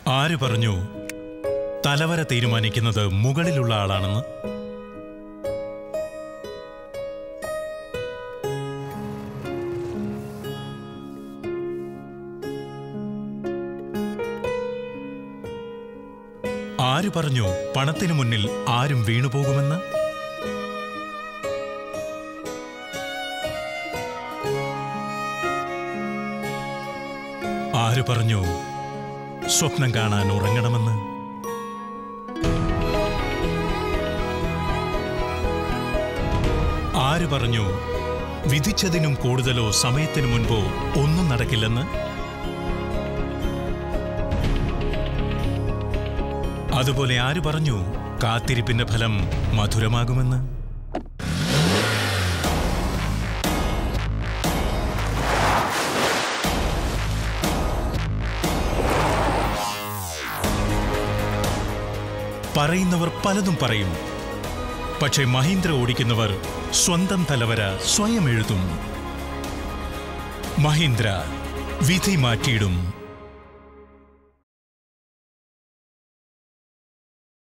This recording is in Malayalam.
ആര് പറഞ്ഞു തലവര തീരുമാനിക്കുന്നത് മുകളിലുള്ള ആളാണെന്ന് ആര് പറഞ്ഞു പണത്തിനു മുന്നിൽ ആരും വീണുപോകുമെന്ന് ആര് പറഞ്ഞു സ്വപ്നം കാണാൻ ഉറങ്ങണമെന്ന് ആര് പറഞ്ഞു വിധിച്ചതിനും കൂടുതലോ സമയത്തിനു മുൻപോ ഒന്നും നടക്കില്ലെന്ന് അതുപോലെ ആര് പറഞ്ഞു കാത്തിരിപ്പിന്റെ ഫലം മധുരമാകുമെന്ന് പറയുന്നവർ പലതും പറയും പക്ഷേ മഹീന്ദ്ര ഓടിക്കുന്നവർ സ്വന്തം തലവര സ്വയം എഴുതും മഹീന്ദ്ര വിധി മാറ്റിയിടും